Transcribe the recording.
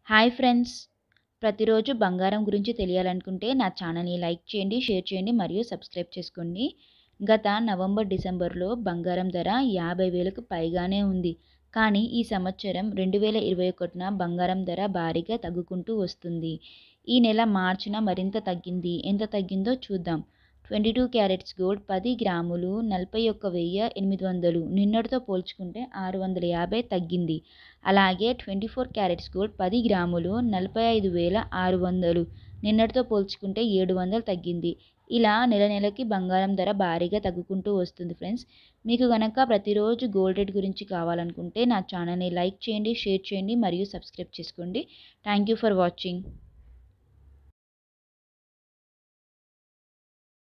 hi friends ప్రతిరోజు బంగారం గురించి తెలియాలనుకుంటే నా ఛానల్ని లైక్ చేయండి షేర్ చేయండి మరియు సబ్స్క్రైబ్ చేసుకోండి గత నవంబర్ డిసెంబర్లో బంగారం ధర యాభై వేలకు పైగానే ఉంది కానీ ఈ సంవత్సరం రెండు వేల ఇరవై ఒకటిన బంగారం ధర భారీగా తగ్గుకుంటూ వస్తుంది ఈ నెల మార్చిన మరింత తగ్గింది ఎంత తగ్గిందో చూద్దాం ట్వంటీ టూ క్యారెట్స్ గోల్డ్ పది గ్రాములు నలభై ఒక్క వెయ్యి ఎనిమిది వందలు నిన్నటితో పోల్చుకుంటే ఆరు వందల యాభై తగ్గింది అలాగే ట్వంటీ ఫోర్ క్యారెట్స్ గోల్డ్ పది గ్రాములు నలభై ఐదు వేల ఆరు వందలు నిన్నటితో పోల్చుకుంటే ఏడు వందలు తగ్గింది ఇలా నెల నెలకి బంగారం ధర భారీగా తగ్గుకుంటూ వస్తుంది ఫ్రెండ్స్ మీకు కనుక ప్రతిరోజు గోల్డ్ రేట్ గురించి కావాలనుకుంటే నా ఛానల్ని లైక్ చేయండి షేర్ చేయండి మరియు సబ్స్క్రైబ్ చేసుకోండి థ్యాంక్ యూ ఫర్ వాచింగ్